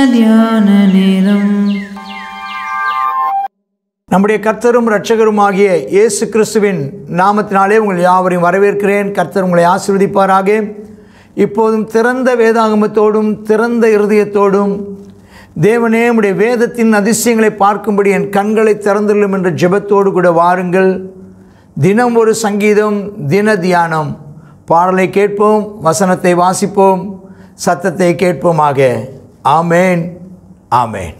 தியான நேரம் நம்முடைய கர்த்தரும் இரட்சகருமாகிய இயேசு கிறிஸ்துவின் நாமத்தினாலே உங்கள் யாவரையும் வரவேற்கிறேன் கர்த்தர் உங்களை ஆசீர்வதிப்பாராக இப்போதும் திறந்த வேதாகமத்தோடும் திறந்த இருதயத்தோடும் தேவனே உடைய வேதத்தின் அதிசயங்களை பார்க்கும்படி என் கண்களை திறந்துள்ளும் என்ற ஜெபத்தோடு கூட வாருங்கள் தினம் ஒரு சங்கீதம் தின தியானம் பாடலை கேட்போம் வசனத்தை வாசிப்போம் சத்தத்தை கேட்போமாக ஆமேன் ஆமேன்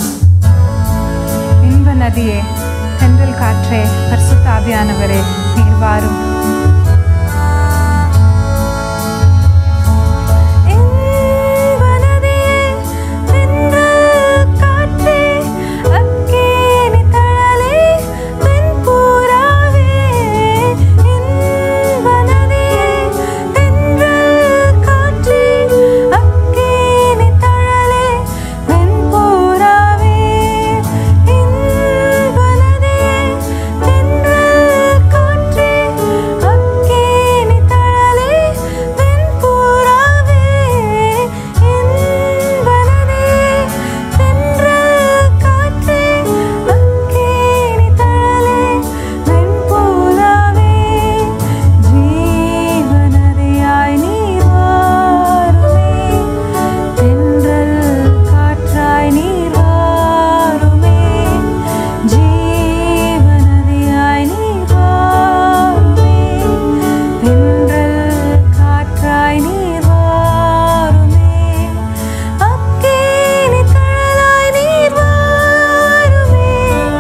இன்ப நதியே தென்றல் காற்றே பரிசுத்த ஆவியானவரே நீர் வாரும் இன்ப நதியே, தென்றல் காற்றே, அக்கினி தழலே, வெண்புறாவே. இன்ப நதியே, தென்றல் காற்றே, அக்கினி தழலே, வெண்புறாவே. இன்ப நதியே, தென்றல் காற்றே, அக்கினி தழலே, வெண்புறாவே. இன்ப நதியே, தென்றல் காற்றே, அக்கினி தழலே, வெண்புறாவே. ஜீவநதியாய் நீர் வாருமே. தென்றல் காற்றாய் நீர் வாருமே. ஜீவநதியாய் நீர் வாருமே. தென்றல் காற்றாய் நீர் வாருமே. அக்கினி தழலாய் நீர் வாருமே.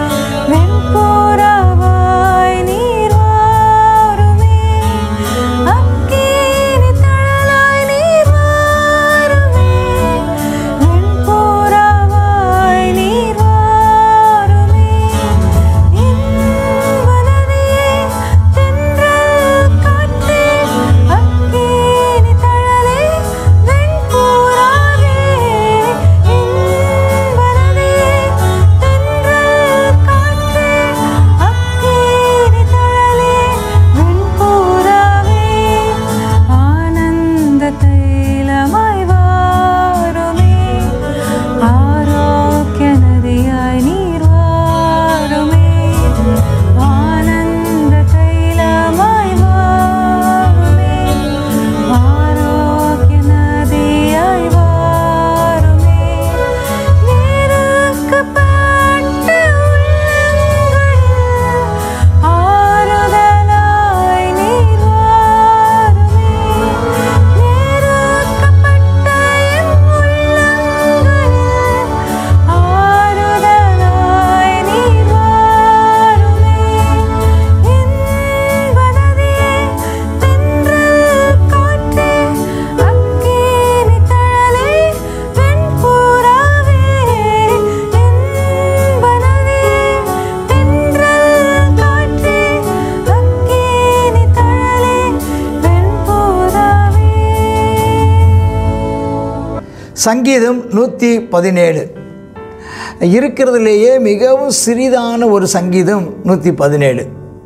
வெண்புறாவாய் நீர் வாருமே. அக்கினி தழலாய் நீர் வாருமே. வெண்புறாவாய் நீர் வாருமே. இன்ப நதியே, தென்றல் காற்றே, அக்கினி தழலே, வெண்புறாவே. இன்ப நதியே, தென்றல் காற்றே, அக்கினி தழலே, வெண்புறாவே. ஆனந்த தைலமாய் வாருமே ஆரோக்கிய நதியாய் நீர் வாருமே ஆனந்த தைலமாய் வாருமே ஆரோக்கிய நதியாய் வாருமே நெருக்கப்பட்ட உள்ளங்களில் ஆறுதலாய் நீர் வாருமே நெருக்கப்பட்ட என் உள்ளங்களில் ஆறுதலாய் நீர் வாருமே இன்ப நதியே தென்றல் காற்றே அக்கினி தழலே வெண்புறாவே இன்ப நதியே தென்றல் காற்றே அக்கினி தழலே வெண்புறாவே சங்கீதம் நூற்றி பதினேழு இருக்கிறதுலேயே மிகவும் சிறிதான ஒரு சங்கீதம் நூற்றி பதினேழு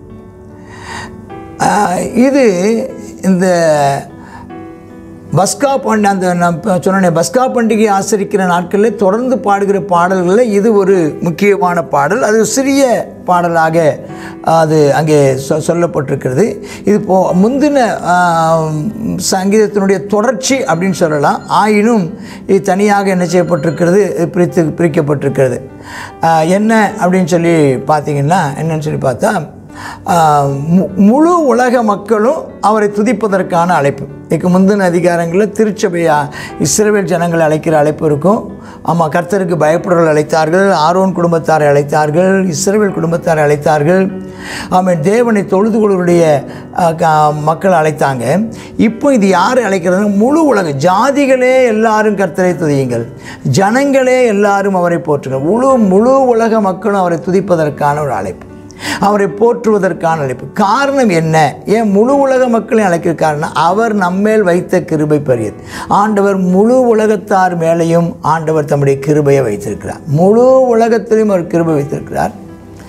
இது இந்த பஸ்கா பண்டி அந்த நான் இப்போ சொன்னேன் பஸ்கா பண்டிகை ஆசரிக்கிற நாட்களில் தொடர்ந்து பாடுகிற பாடல்களில் இது ஒரு முக்கியமான பாடல் அது சிறிய பாடலாக அது அங்கே சொ சொல்லப்பட்டிருக்கிறது இது போ முந்தின ஆ, சங்கீதத்தினுடைய தொடர்ச்சி அப்படின்னு சொல்லலாம் ஆயினும் இது தனியாக என்ன செய்யப்பட்டிருக்கிறது பிரித்து பிரிக்கப்பட்டிருக்கிறது ஆ, என்ன அப்படின்னு சொல்லி பார்த்தீங்கன்னா என்னன்னு சொல்லி பார்த்தா ஆ, மு- முழு உலக மக்களும் அவரை துதிப்பதற்கான அழைப்பு இதுக்கு முந்தின அதிகாரங்களில் திருச்சபையா இஸ்ரவேல் ஜனங்களை அழைக்கிற அழைப்பு இருக்கும் ஆமாம் கர்த்தருக்கு பயப்படுறவர்கள் அழைத்தார்கள் ஆரோன் குடும்பத்தாரை அழைத்தார்கள் இஸ்ரவேல் குடும்பத்தாரை அழைத்தார்கள் ஆமாம் தேவனை தொழுது கொள்வருடைய மக்கள் அழைத்தாங்க இப்போ இது யார் அழைக்கிறது முழு உலக ஜாதிகளே எல்லாரும் கர்த்தரை துதியுங்கள் ஜனங்களே எல்லாரும் அவரை போற்றுங்கள் முழு முழு உலக மக்களும் அவரை துதிப்பதற்கான ஒரு அழைப்பு அவரை போற்றுவதற்கான அழைப்பு காரணம் என்ன ஏன் முழு உலக மக்களையும் அழைக்கிற காரணம் அவர் நம்மேல் வைத்த கிருபை பெரியது ஆண்டவர் முழு உலகத்தார் மேலேயும் ஆண்டவர் தம்முடைய கிருபையை வைத்திருக்கிறார் முழு உலகத்திலையும் அவர் கிருபை வைத்திருக்கிறார்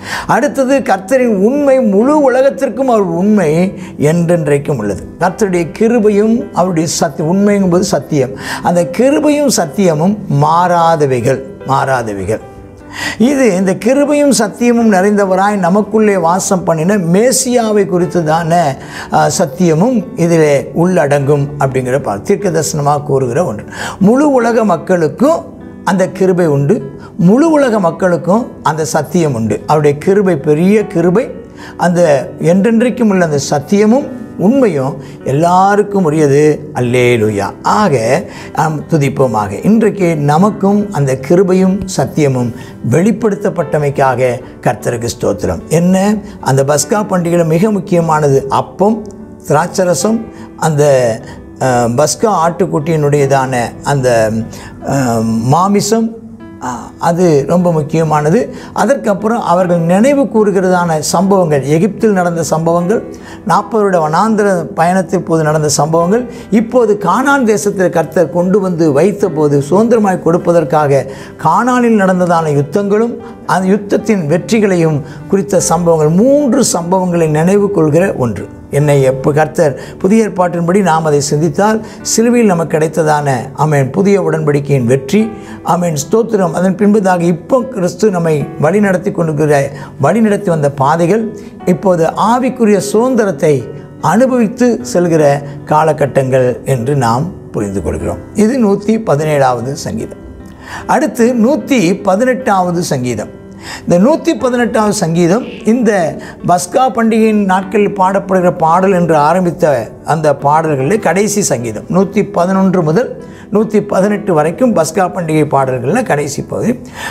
அடுத்தது கர்த்தரின் உண்மை முழு உலகத்திற்கும் அவர் உண்மை என்றென்றைக்கும் உள்ளது கர்த்தருடைய கிருபையும் அவருடைய சத்தியம் உண்மைங்கும்போது சத்தியம் அந்த கிருபையும் சத்தியமும் மாறாதவைகள் மாறாதவைகள் இது இந்த கிருபையும் சத்தியமும் நிறைந்தவராய் நமக்குள்ளே வாசம் பண்ணின மேசியாவை குறித்ததான அஹ், சத்தியமும் இதில் உள்ளடங்கும் அப்படிங்கிற பா தீர்க்க தரிசனமாக கூறுகிற ஒன்று முழு உலக மக்களுக்கும் அந்த கிருபை உண்டு முழு உலக மக்களுக்கும் அந்த சத்தியம் உண்டு அவருடைய கிருபை பெரிய கிருபை அந்த என்றென்றைக்கும் உள்ள அந்த சத்தியமும் உண்மையும் எல்லாருக்கும் உரியது அல்லேலுயா ஆக நாம் துதிப்போமாக இன்றைக்கு நமக்கும் அந்த கிருபையும் சத்தியமும் வெளிப்படுத்தப்பட்டமைக்காக கர்த்தருக்கு ஸ்தோத்திரம் என்ன அந்த பஸ்கா பண்டிகையில் மிக முக்கியமானது அப்பம் திராட்சரசம் அந்த அஹ், பஸ்கா ஆட்டுக்குட்டியினுடையதான அந்த அஹ், மாமிசம் அஹ், அது ரொம்ப முக்கியமானது அதற்கப்புறம் அவர்கள் நினைவு கூறுகிறதான சம்பவங்கள் எகிப்தில் நடந்த சம்பவங்கள் நாற்பதோட வனாந்திர பயணத்தில் போது நடந்த சம்பவங்கள் இப்போது கானான் தேசத்தில் கர்த்தர் கொண்டு வந்து வைத்த போது சுதந்திரமாய் கொடுப்பதற்காக கானானில் நடந்ததான யுத்தங்களும் அந்த யுத்தத்தின் வெற்றிகளையும் குறித்த சம்பவங்கள் மூன்று சம்பவங்களை நினைவு கொள்கிற ஒன்று என்னை எப்போ கர்த்தர் புதிய ஏற்பாட்டின்படி நாம் அதை சிந்தித்தால் சிலுவையில் நமக்கு கிடைத்ததான ஆமென் புதிய உடன்படிக்கையின் வெற்றி ஆமென் ஸ்தோத்திரம் அதன் பின்பதாக இப்போ கிறிஸ்து நம்மை வழிநடத்தி கொண்டிருக்கிற வழிநடத்தி வந்த பாதைகள் இப்போது ஆவிக்குரிய சுதந்திரத்தை அனுபவித்து செல்கிற காலகட்டங்கள் என்று நாம் புரிந்து கொள்கிறோம் இது நூற்றி பதினேழாவது சங்கீதம் அடுத்து நூற்றி பதினெட்டாவது சங்கீதம் இந்த நூற்றி பதினெட்டாவது சங்கீதம் இந்த பஸ்கா பண்டிகையின் நாட்களில் பாடப்படுகிற பாடல் என்று ஆரம்பித்த அந்த பாடல்களில் கடைசி சங்கீதம் நூற்றி பதினொன்று முதல் நூற்றி பதினெட்டு வரைக்கும் பஸ்கா பண்டிகை பாடல்களில் கடைசி பகுதி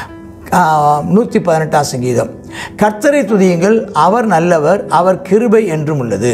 நூற்றி பதினெட்டாம் சங்கீதம் கர்த்தரை துதியுங்கள் அவர் நல்லவர் அவர் கிருபை என்றும் உள்ளது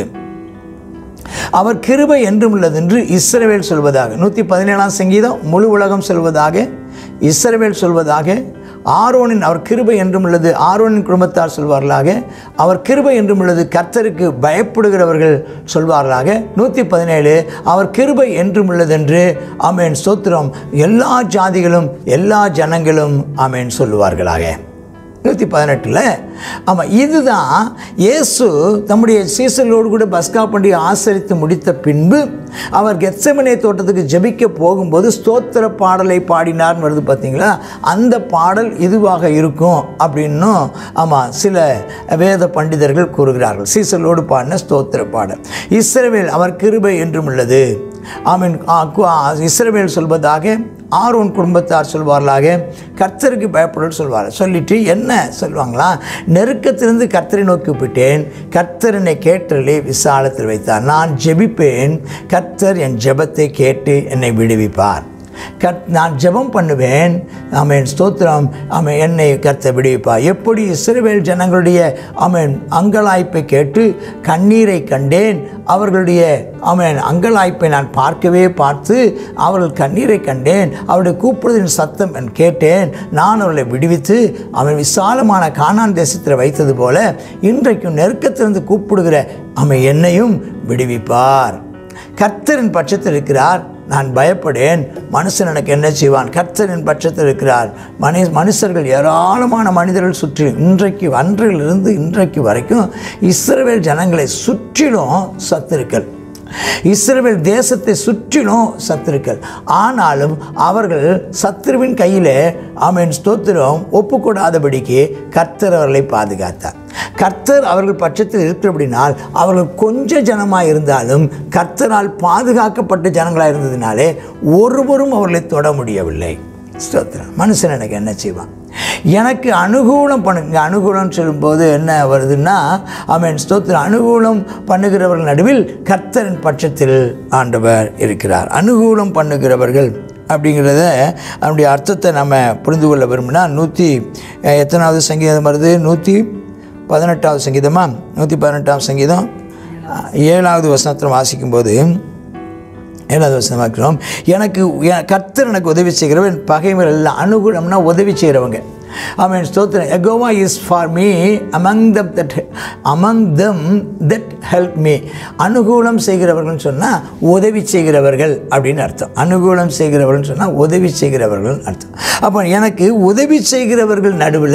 அவர் கிருபை என்றும் உள்ளது என்று இஸ்ரவேல் சொல்வதாக நூற்றி பதினேழாம் சங்கீதம் முழு உலகம் சொல்வதாக இஸ்ரவேல் சொல்வதாக ஆரோனின் அவர் கிருபை என்றும் உள்ளது ஆரோனின் குடும்பத்தார் சொல்வார்களாக அவர் கிருபை என்றும் உள்ளது கர்த்தருக்கு பயப்படுகிறவர்கள் சொல்வார்களாக நூற்றி பதினேழு அவர் கிருபை என்றும் உள்ளதென்று ஆமேன் ஸ்தோத்திரம் எல்லா ஜாதிகளும் எல்லா ஜனங்களும் ஆமேன் சொல்லுவார்களாக நூற்றி பதினெட்டில் ஆமாம் இதுதான் இயேசு தம்முடைய சீசர்களோடு கூட பஸ்கா பண்டிகை ஆசரித்து முடித்த பின்பு அவர் கெத்சமனே தோட்டத்துக்கு ஜெபிக்க போகும்போது ஸ்தோத்திர பாடலை பாடினார்னு வருது பார்த்தீங்களா அந்த பாடல் இதுவாக இருக்கும் அப்படின்னும் ஆமாம் சில வேத பண்டிதர்கள் கூறுகிறார்கள் சீசர்களோடு பாடின ஸ்தோத்திர பாடல் இஸ்ரவேல் அவர் கிருபை என்றும் உள்ளது ஆமீன் இஸ்ரவேல் சொல்வதாக ஆரோன் குடும்பத்தார் சொல்வார்களாக கர்த்தருக்கு பயப்படுன்னு சொல்வார் சொல்லிட்டு என்ன சொல்லுவாங்களா நெருக்கத்திலிருந்து கர்த்தரை நோக்கி விட்டேன் கர்த்தர் என்னை கேட்டலே விசாலத்தில் வைத்தார் நான் ஜெபிப்பேன் கர்த்தர் என் ஜெபத்தை கேட்டு என்னை விடுவிப்பார் கத் நான் ஜெபம் பண்ணுவேன் ஆமேன் ஸ்தோத்திரம் ஆமென் என்னை கர்த்த விடுவிப்பா எப்படி இஸ்ரவேல் ஜனங்களுடைய ஆமென் அங்கலாய்ப்பை கேட்டு கண்ணீரை கண்டேன் அவர்களுடைய ஆமென் அங்கலாய்ப்பை நான் பார்க்கவே பார்த்து அவர்கள் கண்ணீரை கண்டேன் அவருடைய கூப்பிடுவதின் சத்தம் நான் கேட்டேன் நான் அவர்களை விடுவித்து அவன் விசாலமான கானான் தேசத்தில் வைத்தது போல இன்றைக்கும் நெருக்கத்திலிருந்து கூப்பிடுகிற அவன் என்னையும் விடுவிப்பார் கர்த்தரின் பட்சத்தில் இருக்கிறார் நான் பயப்படேன் மனுஷன் எனக்கு என்ன செய்வான் கர்த்தரின் பட்சத்தில் இருக்கிறார் மனி மனுஷர்கள் ஏராளமான மனிதர்கள் சுற்றி இன்றைக்கு அன்றிலிருந்து இன்றைக்கு வரைக்கும் இஸ்ரவேல் ஜனங்களை சுற்றிலும் சத்துருக்கள் இஸ்ரவேல் தேசத்தை சுற்றிலும் சத்துருக்கள் ஆனாலும் அவர்கள் சத்துருவின் கையில் ஆமீன் ஸ்தோத்திரம் ஒப்புக்கூடாதபடிக்கு கர்த்தர் அவர்களை பாதுகாத்தார் கர்த்தர் அவர்கள் பட்சத்தில் இருக்கிறபடினால் அவர்கள் கொஞ்ச ஜனமாக இருந்தாலும் கர்த்தரால் பாதுகாக்கப்பட்ட ஜனங்களாக இருந்ததினாலே ஒருவரும் அவர்களை தொட முடியவில்லை ஸ்தோத்திரம் மனுஷன் எனக்கு என்ன செய்வான் எனக்கு அனுகூலம் பண்ணுங்க அனுகூலம் சொல்லும்போது என்ன வருதுன்னா அவன் ஸ்தோத்திரம் அனுகூலம் பண்ணுகிறவர்கள் நடுவில் கர்த்தரின் பட்சத்தில் ஆண்டவர் இருக்கிறார் அனுகூலம் பண்ணுகிறவர்கள் அப்படிங்கிறத அதனுடைய அர்த்தத்தை நம்ம புரிந்து கொள்ள விரும்பினா நூற்றி எத்தனாவது சங்கீதம் வருது நூற்றி பதினெட்டாவது சங்கீதமா நூற்றி பதினெட்டாம் சங்கீதம் ஏழாவது வசனத்தில் வாசிக்கும்போது ஏழாவது வசனம் பார்க்கிறோம் எனக்கு எ- கர்த்தர் எனக்கு உதவி செய்கிறவன் பகைவர் எல்லாம் அனுகூலம்னா உதவி செய்கிறவங்க ஆமென் ஸ்தோத்திரம் Jehovah is for me among them that among them that help me அனுகூலம் செய்கிறவர்கள்னு சொன்னால் உதவி செய்கிறவர்கள் அப்படின்னு அர்த்தம் அனுகூலம் செய்கிறவர்கள்னு சொன்னால் உதவி செய்கிறவர்கள் அர்த்தம் அப்போ எனக்கு உதவி செய்கிறவர்கள் நடுவில்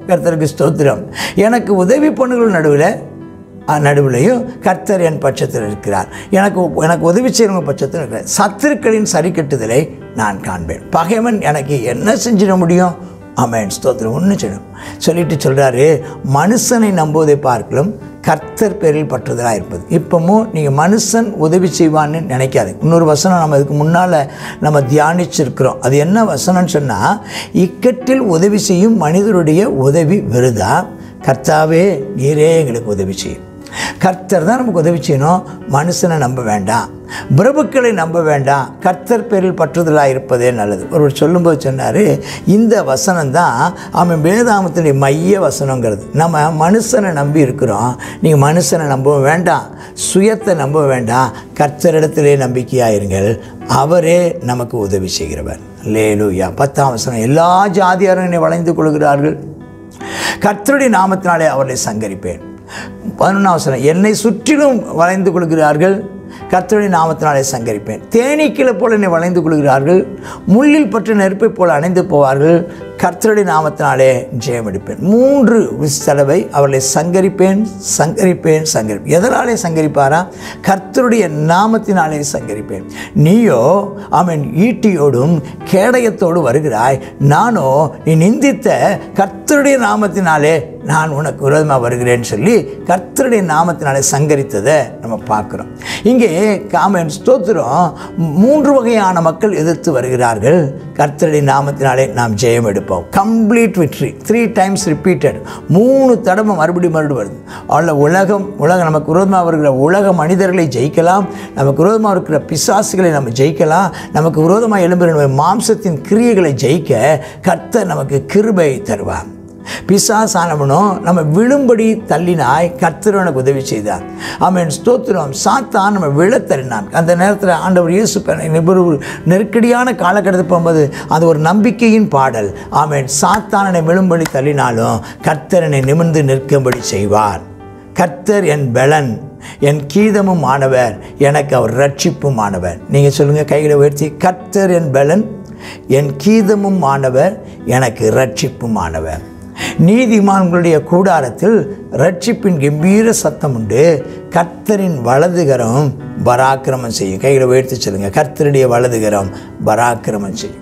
கர்த்தருக்கு ஸ்தோத்திரம் எனக்கு உதவி பண்ணுகள் நடுவில் நடுவிலையும் கர்த்தர் என் பட்சத்தில் இருக்கிறார் எனக்கு எனக்கு உதவி செய்கிறவங்க பட்சத்தில் இருக்கிறார் சத்துருக்களின் சரி கட்டுதலை நான் காண்பேன் பகைவன் எனக்கு என்ன செஞ்சிட முடியும் ஆமேன் ஸ்தோத்திரம் ஒன்று செய்யணும் சொல்லிட்டு சொல்கிறாரு மனுஷனை நம்புவதை பார்க்கலும் கர்த்தர் பேரில் பற்றுதலாக இருப்பது இப்போமும் நீங்கள் மனுஷன் உதவி செய்வான்னு நினைக்காது இன்னொரு வசனம் நம்ம இதுக்கு முன்னால் நம்ம தியானிச்சிருக்கிறோம் அது என்ன வசனம்னு சொன்னால் இக்கட்டில் உதவி செய்யும் மனிதருடைய உதவி விருதா கர்த்தாவே நீரே எங்களுக்கு உதவி செய்யும் கர்த்தர் தான் நமக்கு உதவி செய்யணும் மனுஷனை நம்ப வேண்டாம் பிரபுக்களை நம்ப வேண்டாம் கர்த்தர் பேரில் பற்றுதலாக இருப்பதே நல்லது ஒருவர் சொல்லும்போது சொன்னார் இந்த வசனம் தான் அவன் வேதாமத்தினுடைய மைய வசனங்கிறது நம்ம மனுஷனை நம்பி இருக்கிறோம் நீங்கள் மனுஷனை நம்ப வேண்டாம் சுயத்தை நம்ப வேண்டாம் கர்த்தரிடத்திலே நம்பிக்கையாக இருங்கள் அவரே நமக்கு உதவி செய்கிறவர் லேலூயா பத்தாம் வசனம் எல்லா ஜாதியாரும் என்னை வளைந்து கொள்கிறார்கள் கர்த்தருடைய நாமத்தினாலே அவர்களை சங்கரிப்பேன் பதினொன்றாம் வசனம் என்னை சுற்றிலும் வளைந்து கொள்கிறார்கள் கர்த்தருடைய நாமத்தினாலே சங்கரிப்பேன் தேனீக்களை போல என்னை வளைந்து கொள்கிறார்கள் முள்ளில் பற்ற நெருப்பை போல அணைந்து போவார்கள் கர்த்தருடைய நாமத்தினாலே ஜெயம் எடுப்பேன் மூன்று தடவை அவர்களை சங்கரிப்பேன் சங்கரிப்பேன் சங்கரிப்பேன் எதனாலே சங்கரிப்பாரா கர்த்தருடைய நாமத்தினாலே சங்கரிப்பேன் நீயோ அவன் ஈட்டியோடும் கேடயத்தோடு வருகிறாய் நானோ நீ நிந்தித்த கர்த்தருடைய நாமத்தினாலே நான் உனக்கு விரோதமாக வருகிறேன்னு சொல்லி கர்த்தருடைய நாமத்தினாலே சங்கரித்ததை நம்ம பார்க்குறோம் இங்கே காமன் ஸ்தோத்திரம் மூன்று வகையான மக்கள் எதிர்த்து வருகிறார்கள் கர்த்தருடைய நாமத்தினாலே நாம் ஜெயம் எடுப்போம் complete victory three times repeated மூணு தடவை மறுபடியும் மறுபடியும் வருது அதில் உலகம் உலகம் நமக்கு விரோதமாக வருகிற உலக மனிதர்களை ஜெயிக்கலாம் நமக்கு விரோதமாக இருக்கிற பிசாசுகளை நம்ம ஜெயிக்கலாம் நமக்கு விரோதமாக எழும்புகிற மாம்சத்தின் கிரியைகளை ஜெயிக்க கர்த்தர் நமக்கு கிருபை தருவார் பிசாசானவனும் நம்ம விழும்படி தள்ளினாய் கர்த்தர் எனக்கு உதவி செய்தார் அவன் ஸ்தோத்திரம் சாத்தான் நம்ம விழத் தள்ளினான் அந்த நேரத்தில் ஆண்டவர் இயேசு பெ- ஒரு நெருக்கடியான காலகட்டத்தில் போகும்போது அது ஒரு நம்பிக்கையின் பாடல் ஆமென் சாத்தானனை விழும்படி தள்ளினாலும் கர்த்தரனை நிமிர்ந்து நிற்கும்படி செய்வார் கர்த்தர் என் பலன் என் கீதமும் ஆனவர் எனக்கு அவர் ரட்சிப்பும் ஆனவர் நீங்கள் சொல்லுங்கள் கைகளை உயர்த்தி கர்த்தர் என் பலன் என் கீதமும் ஆனவர் எனக்கு ரட்சிப்பும் ஆனவர் நீதிமான்களுடைய கூடாரத்தில் ரட்சிப்பின் கம்பீர சத்தம் உண்டு கர்த்தரின் வலதுகரம் பராக்கிரமம் செய்யும் கைகளை உயர்த்தி சொல்லுங்க கர்த்தருடைய வலதுகரம் பராக்கிரமம் செய்யும்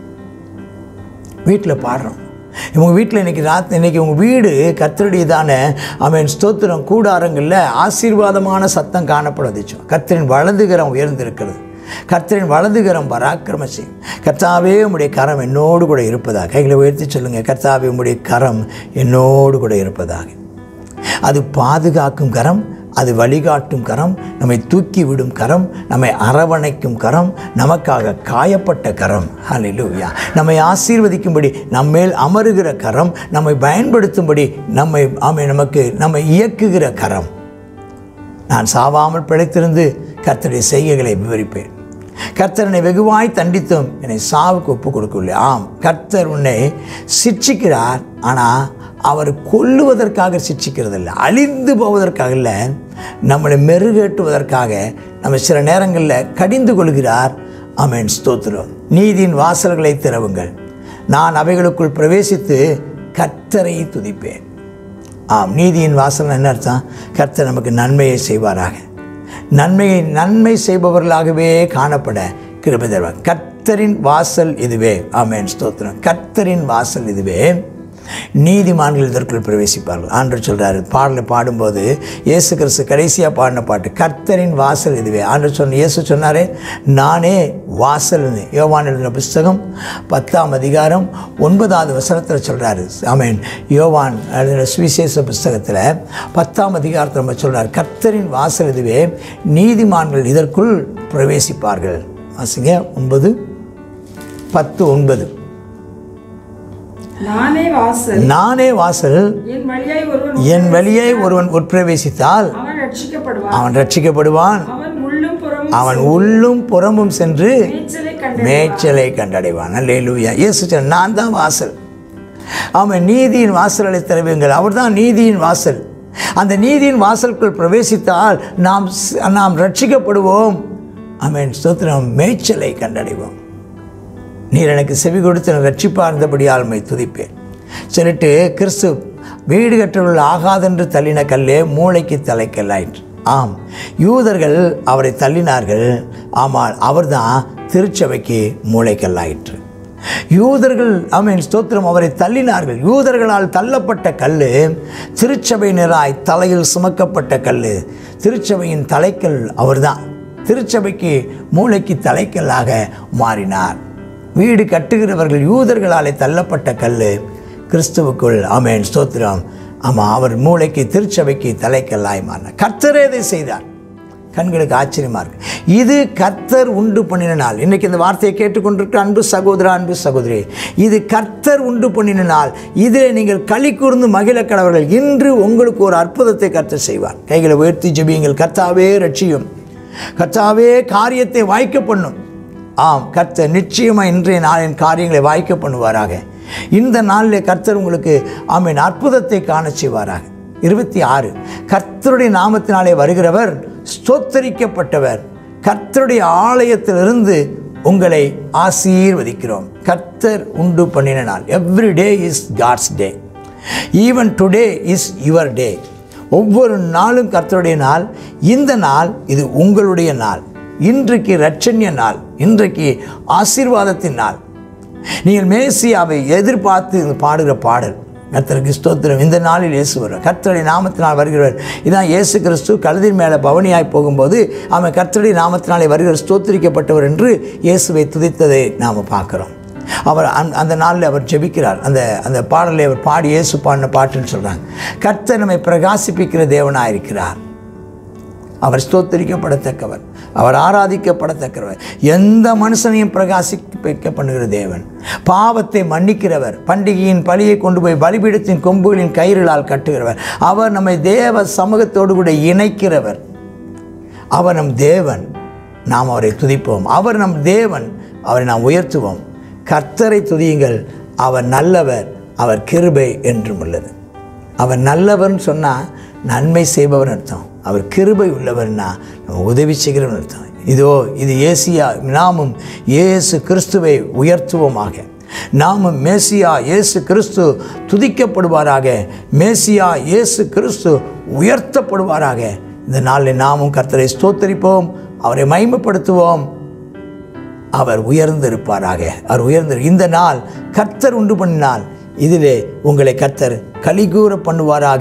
வீட்டில் பாடுறோம் உங்கள் வீட்டில் இன்றைக்கி ராத் இன்றைக்கி உங்கள் வீடு கர்த்தருடையதான அவன் ஸ்தோத்திரம் கூடாரங்களில் ஆசீர்வாதமான சத்தம் காணப்படுச்சு கர்த்தரின் வலதுகரம் உயர்ந்திருக்கிறது கர்த்தரின் வலதுகரம் பராக்கிரம செய்யும் கர்த்தாவே உம்முடைய கரம் என்னோடு கூட இருப்பதாக கைகளை உயர்த்தி சொல்லுங்கள் கர்த்தாவே உம்முடைய கரம் என்னோடு கூட இருப்பதாக அது பாதுகாக்கும் கரம் அது வழிகாட்டும் கரம் நம்மை தூக்கி விடும் கரம் நம்மை அரவணைக்கும் கரம் நமக்காக காயப்பட்ட கரம் ஹalleluya நம்மை ஆசீர்வதிக்கும்படி நம்மேல் அமருகிற கரம் நம்மை பயன்படுத்தும்படி நம்மை ஆமை நமக்கு நம்மை இயக்குகிற கரம் நான் சாவாமல் பிழைத்திருந்து கர்த்தருடைய செய்கைகளை விவரிப்பேன் கர்த்தரனை வெகுவாய் தண்டித்தும் என்னை சாவுக்கு ஒப்பு கொடுக்கவில்லை ஆம் கர்த்தர் உன்னை சிட்சிக்கிறார் ஆனால் அவர் கொல்லுவதற்காக சிட்சிக்கிறதில்லை அழிந்து போவதற்காக இல்லை நம்மளை மெருகேட்டுவதற்காக நம்ம சில நேரங்களில் கடிந்து கொள்கிறார் ஆமென் ஸ்தோத்திரம் நீதியின் வாசல்களை திறவுங்கள் நான் அவைகளுக்குள் பிரவேசித்து கர்த்தரை துதிப்பேன் ஆம் நீதியின் வாசல் என்ன அர்த்தம் கர்த்தர் நமக்கு நன்மையை செய்வாராக நன்மையை நன்மை செய்பவர்களாகவே காணப்பட கிருபை தருவார் கர்த்தரின் வாசல் இதுவே ஆமென் ஸ்தோத்திரம் கர்த்தரின் வாசல் இதுவே நீதிமான்கள் இதற்குள் பிரவேசிப்பார்கள் ஆண்டு சொல்கிறாரு பாடலை பாடும்போது இயேசு கிறிஸ்து கடைசியாக பாடின பாட்டு கர்த்தரின் வாசல் இதுவே ஆண்டு சொன்ன இயேசு சொன்னாரே நானே வாசல்னு யோவான் எழுதின புஸ்தகம் பத்தாம் அதிகாரம் ஒன்பதாவது வசனத்தில் சொல்கிறாரு ஆமேன் யோவான் எழுதின சுவிசேஷ புஸ்தகத்தில் பத்தாம் அதிகாரத்தில் நம்ம சொல்கிறார் கர்த்தரின் வாசல் இதுவே நீதிமான்கள் இதற்குள் பிரவேசிப்பார்கள் வாசிங்க ஒன்பது பத்து ஒன்பது நானே வாசல் நானே வாசல் என் வழியாய் ஒருவன் என் வழியை ஒருவன் உட்பிரவேசித்தால் அவன் ரட்சிக்கப்படுவான் அவன் ரட்சிக்கப்படுவான் அவன் உள்ளும் புறமும் அவன் உள்ளும் புறமும் சென்று மேய்ச்சலை கண்டு மேய்ச்சலை கண்டடைவான் அல்லேலூயா இயேசு சொன்னார், நான் தான் வாசல் அவன் நீதியின் வாசல்களை திறவுங்கள் அவர்தான் நீதியின் வாசல் அந்த நீதியின் வாசலுக்குள் பிரவேசித்தால் நாம் ஸ்- நாம் ரட்சிக்கப்படுவோம் அவன் ஸ்தோத்திரம் மேய்ச்சலை கண்டடைவோம் நீர் எனக்கு செவி கொடுத்து நான் ரட்சிப்பாக இருந்தபடியால் உம்மை துதிப்பேன் சொல்லிட்டு கிறிஸ்து வீடு கற்றவர்கள் ஆகாதென்று தள்ளின கல்லே மூளைக்கு தலைக்கல்லாயிற்று ஆம் யூதர்கள் அவரை தள்ளினார்கள் ஆமால் அவர்தான் திருச்சபைக்கு மூளைக்கல்லாயிற்று யூதர்கள் ஆமீன் ஸ்தோத்திரம் அவரை தள்ளினார்கள் யூதர்களால் தள்ளப்பட்ட கல் திருச்சபையினராய் தலையில் சுமக்கப்பட்ட கல் திருச்சபையின் தலைக்கல் அவர்தான் திருச்சபைக்கு மூளைக்கு தலைக்கல்லாக மாறினார் வீடு கட்டுகிறவர்கள் யூதர்களாலே தள்ளப்பட்ட கல் கிறிஸ்துவுக்குள் ஆமேன் ஸ்தோத்திரம் ஆமாம் அவர் மூளைக்கு திருச்சபைக்கு தலைக்கல்லாய் மாறினார் கர்த்தரே இதை செய்தார் கண்களுக்கு ஆச்சரியமாக இருக்கு இது கர்த்தர் உண்டு பண்ணின நாள் இன்றைக்கி இந்த வார்த்தையை கேட்டுக்கொண்டிருக்கிற அன்பு சகோதரா அன்பு சகோதரி இது கர்த்தர் உண்டு பண்ணின நாள் இதில் நீங்கள் களி கூர்ந்து மகிழ கடவர்கள் இன்று உங்களுக்கு ஒரு அற்புதத்தை கர்த்தர் செய்வார் கைகளை உயர்த்தி ஜெபியுங்கள் கர்த்தாவே ரட்சியும் கர்த்தாவே காரியத்தை வாய்க்க பண்ணும் ஆம் கர்த்தர் நிச்சயமாக இன்றைய நாளின் காரியங்களை வாய்க்க பண்ணுவாராக இந்த நாளில் கர்த்தர் உங்களுக்கு ஆமீன் அற்புதத்தை காணச் செய்வாராக இருபத்தி ஆறு கர்த்தருடைய நாமத்தினாலே வருகிறவர் ஸ்தோத்தரிக்கப்பட்டவர் கர்த்தருடைய ஆலயத்திலிருந்து உங்களை ஆசீர்வதிக்கிறோம் கர்த்தர் உண்டு பண்ணின நாள் every day is God's day even today is your day ஒவ்வொரு நாளும் கர்த்தருடைய நாள் இந்த நாள் இது உங்களுடைய நாள் இன்றைக்கு ரட்சண்ய நாள் இன்றைக்கு ஆசீர்வாதத்தின் நாள் நீங்கள் மேசியாவை எதிர்பார்த்து இந்த பாடுகிற பாடல் கர்த்தருக்கு ஸ்தோத்திரம் இந்த நாளில் இயேசு வருவார் கர்த்தருடைய நாமத்தினால் வருகிறவர் இதான் இயேசு கிறிஸ்து கழுதின் மேலே பவனியாய் போகும்போது அவன் கர்த்தருடைய நாமத்தினாலே வருகிற ஸ்தோத்திரிக்கப்பட்டவர் என்று இயேசுவை துதித்ததை நாம் பார்க்குறோம் அவர் அந் அந்த நாளில் அவர் ஜெபிக்கிறார் அந்த அந்த பாடலை அவர் பாடி இயேசு பாடின பாட்டுன்னு சொல்கிறாங்க கர்த்தர் நம்மை பிரகாசிப்பிக்கிற தேவனாக இருக்கிறார் அவர் ஸ்தோத்தரிக்கப்படத்தக்கவர் அவர் ஆராதிக்கப்படத்தக்கவர் எந்த மனுஷனையும் பிரகாசிக்க பண்ணுகிற தேவன் பாவத்தை மன்னிக்கிறவர் பண்டிகையின் பலியை கொண்டு போய் பலிபீடத்தின் கொம்புகளின் கயிறுகளால் கட்டுகிறவர் அவர் நம்மை தேவ சமூகத்தோடு கூட இணைக்கிறவர் அவர் நம் தேவன் நாம் அவரை துதிப்போம் அவர் நம் தேவன் அவரை நாம் உயர்த்துவோம் கர்த்தரை துதியுங்கள் அவர் நல்லவர் அவர் கிருபை என்றும் உள்ளது அவர் நல்லவர்னு சொன்னால் நன்மை செய்பவர் அர்த்தம் அவர் கிருபை உள்ளவர்னா நம்ம உதவி செய்கிறவன் அர்த்தம் இதோ இது ஏசியா நாமும் இயேசு கிறிஸ்துவை உயர்த்துவோமாக நாமும் மேசியா இயேசு கிறிஸ்து துதிக்கப்படுவாராக மேசியா இயேசு கிறிஸ்து உயர்த்தப்படுவாராக இந்த நாளில் நாமும் கர்த்தரை ஸ்தோத்தரிப்போம் அவரை மகிமைப்படுத்துவோம் அவர் உயர்ந்திருப்பாராக அவர் உயர்ந்து இந்த நாள் கர்த்தர் உண்டு பண்ணினால் இதிலே உங்களை கர்த்தர் கலிகூற பண்ணுவாராக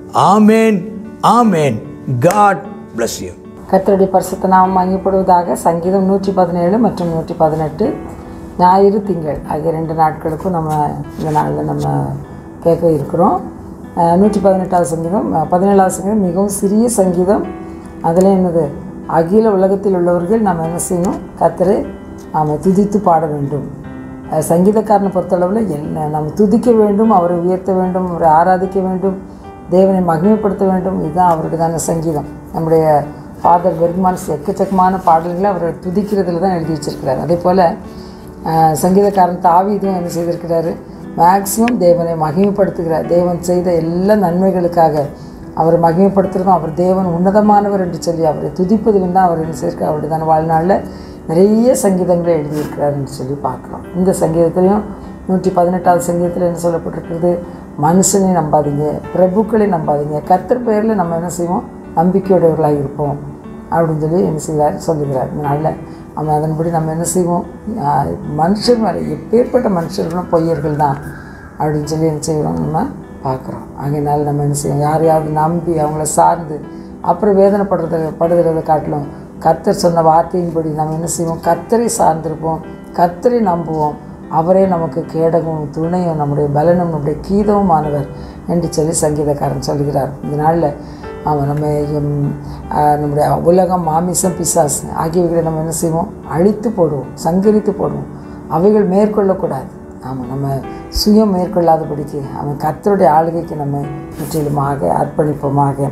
ஆமேன் ஆமேன் காட் bless you கர்த்தருடைய பரிசுத்த நாமம் மகிமைப்படுவதாக சங்கீதம் நூற்றி பதினேழு மற்றும் நூற்றி பதினெட்டு ஞாயிறு திங்கள் ஆகிய ரெண்டு நாட்களுக்கும் நம்ம இந்த நாளில் நம்ம கேட்க இருக்கிறோம் அஹ், நூற்றி பதினெட்டாவது சங்கீதம் அஹ், பதினேழாவது சங்கீதம் மிகவும் சிறிய சங்கீதம் அதில் என்னது அகில உலகத்தில் உள்ளவர்கள் நம்ம என்ன செய்யணும் கர்த்தரை நாம் துதித்து பாட வேண்டும் அஹ், சங்கீதக்காரனை பொறுத்தளவில் என்ன நம்ம துதிக்க வேண்டும் அவரை உயர்த்த வேண்டும் அவரை ஆராதிக்க வேண்டும் தேவனை மகிமைப்படுத்த வேண்டும் இதுதான் அவருடையதான சங்கீதம் நம்முடைய ஃபாதர் பெர்க்மான்ஸ் எக்கச்சக்கமான பாடல்களை அவர் துதிக்கிறதுல தான் எழுதி வச்சிருக்கிறார் அதே போல் அஹ், சங்கீதக்காரன் தாவீதும் என்ன செய்திருக்கிறாரு மேக்சிமம் தேவனை மகிமைப்படுத்துகிறார் தேவன் செய்த எல்லா நன்மைகளுக்காக அவரை மகிமைப்படுத்துகிறதும் அவர் தேவன் உன்னதமானவர் என்று சொல்லி அவரை துதிப்பதிலும் தான் அவர் என்ன செய்யிருக்கார் அவருடையதான வாழ்நாளில் நிறைய சங்கீதங்களை எழுதியிருக்கிறார் என்று சொல்லி பார்க்குறோம் இந்த சங்கீதத்திலையும் நூற்றி பதினெட்டாவது சங்கீதத்தில் என்ன சொல்லப்பட்டிருக்கிறது மனுஷனை நம்பாதீங்க பிரபுக்களை நம்பாதீங்க கர்த்தர் பெயரில் நம்ம என்ன செய்வோம் நம்பிக்கையுடையவர்களாக இருப்போம் அப்படின்னு சொல்லி என்ன செய்கிறார் சொல்லுகிறார் இந்த நாளில் நம்ம அதன்படி நம்ம என்ன செய்வோம் ஆஹ் மனுஷர் மேலே எப்பேற்பட்ட மனுஷர்களும் பொய்யர்கள் தான் அப்படின்னு சொல்லி என்ன செய்கிறோம் நம்ம பார்க்குறோம் ஆகையினால நம்ம என்ன செய்வோம் யாரையாவது நம்பி அவங்கள சார்ந்து அப்புறம் வேதனைப்படுறத படுகிறத காட்டிலும் கர்த்தர் சொன்ன வார்த்தையின்படி நம்ம என்ன செய்வோம் கர்த்தரை சார்ந்திருப்போம் கர்த்தரை நம்புவோம் அவரே நமக்கு கேடகும் துணையும் நம்முடைய பலனும் நம்முடைய கீதவுமானவர் என்று சொல்லி சங்கீதக்காரன் சொல்கிறார் இந்த நாளில் அவன் நம்ம ம், ஆ, நம்முடைய உலகம் மாமிசம் பிசாசு ஆகியவைகளை நம்ம என்ன செய்வோம் அழித்து போடுவோம் சங்கரித்து போடுவோம் அவைகள் மேற்கொள்ளக்கூடாது ஆமாம் நம்ம சுயம் மேற்கொள்ளாதபடிக்கு அவன் கர்த்தருடைய ஆளுகைக்கு நம்ம முற்றிலுமாக அர்ப்பணிப்போமாக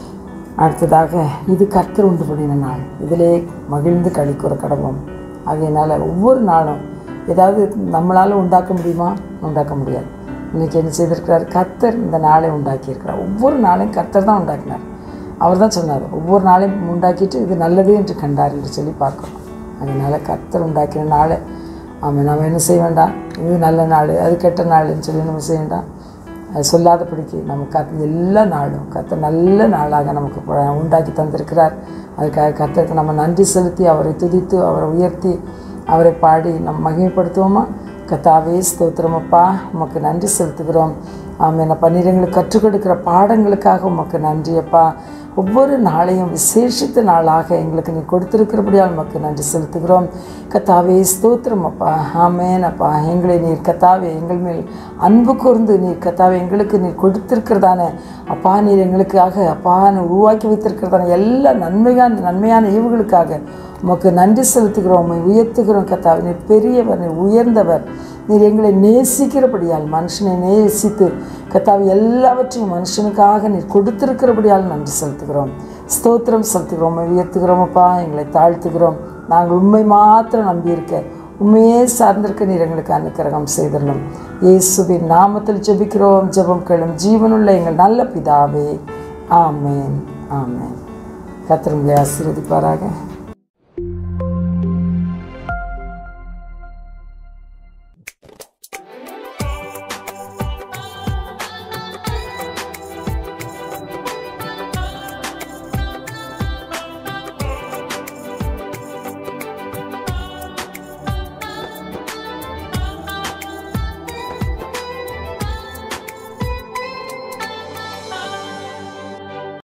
அடுத்ததாக இது கர்த்தர் உண்டு பண்ணின நாள் இதிலே மகிழ்ந்து கழிக்குற கடவோம் ஆகையினால ஒவ்வொரு நாளும் ஏதாவது நம்மளால் உண்டாக்க முடியுமா உண்டாக்க முடியாது இன்றைக்கி என்ன செய்திருக்கிறார் கர்த்தர் இந்த நாளை உண்டாக்கியிருக்கிறார் ஒவ்வொரு நாளையும் கர்த்தர் தான் உண்டாக்கினார் அவர் தான் சொன்னார் ஒவ்வொரு நாளையும் உண்டாக்கிட்டு இது நல்லது என்று கண்டார் என்று சொல்லி பார்க்குறோம் அதனால் கர்த்தர் உண்டாக்கின நாளை ஆமாம் நம்ம என்ன செய்ய வேண்டாம் இது நல்ல நாள் அது கெட்ட நாள்னு சொல்லி நம்ம செய்ய வேண்டாம் அது சொல்லாதபடிக்கு நம்ம கத்த எல்லா நாளும் கத்த நல்ல நாளாக நமக்கு ப- உண்டாக்கி தந்திருக்கிறார் அதுக்காக கத்தருக்கு நம்ம நன்றி செலுத்தி அவரை துதித்து அவரை உயர்த்தி அவரை பாடி நம்ம மகிமைப்படுத்துவோமா கத்தாவே ஸ்தோத்திரமப்பா உமக்கு நன்றி செலுத்துகிறோம் ஆமென் பன்னிரங்களுக்கு கற்றுக் கொடுக்கிற பாடங்களுக்காக உமக்கு நன்றி அப்பா ஒவ்வொரு நாளையும் விசேஷித்த நாளாக எங்களுக்கு நீ கொடுத்திருக்கிறபடியால் உமக்கு நன்றி செலுத்துகிறோம் கத்தாவே ஸ்தோத்திரம் அப்பா ஆமேன் அப்பா எங்களை நீர் கத்தாவே எங்கள் மேல் அன்பு கூர்ந்து நீர் கத்தாவே எங்களுக்கு நீர் கொடுத்திருக்கிறதான அப்பா நீர் எங்களுக்காக அப்பா நீர் உருவாக்கி வைத்திருக்கிறதான எல்லா நன்மையான நன்மையான ஈவுகளுக்காக உமக்கு நன்றி செலுத்துகிறோம் உம்மை உயர்த்துகிறோம் கத்தாவே நீர் பெரியவர் நீர் உயர்ந்தவர் நீர் எங்களை நேசிக்கிறபடியால் மனுஷனை நேசித்து கத்தாவை எல்லாவற்றையும் மனுஷனுக்காக நீர் கொடுத்திருக்கிறபடியால் நன்றி செலுத்துகிறோம் ஸ்தோத்திரம் செலுத்துகிறோம் உம்மை உயர்த்துகிறோம் அப்பா எங்களை தாழ்த்துகிறோம் நாங்கள் உண்மை மாத்திரம் நம்பியிருக்க உண்மையே சார்ந்திருக்க நீர் எங்களுக்கு அனுக்கிரகம் செய்திடணும் இயேசுவின் நாமத்தில் ஜெபிக்கிறோம் ஜெபம் கேளும் ஜீவனுள்ள எங்கள் நல்ல பிதாவே ஆமேன் ஆமேன் கத்திரங்களை ஆசீர்வதிப்பாராக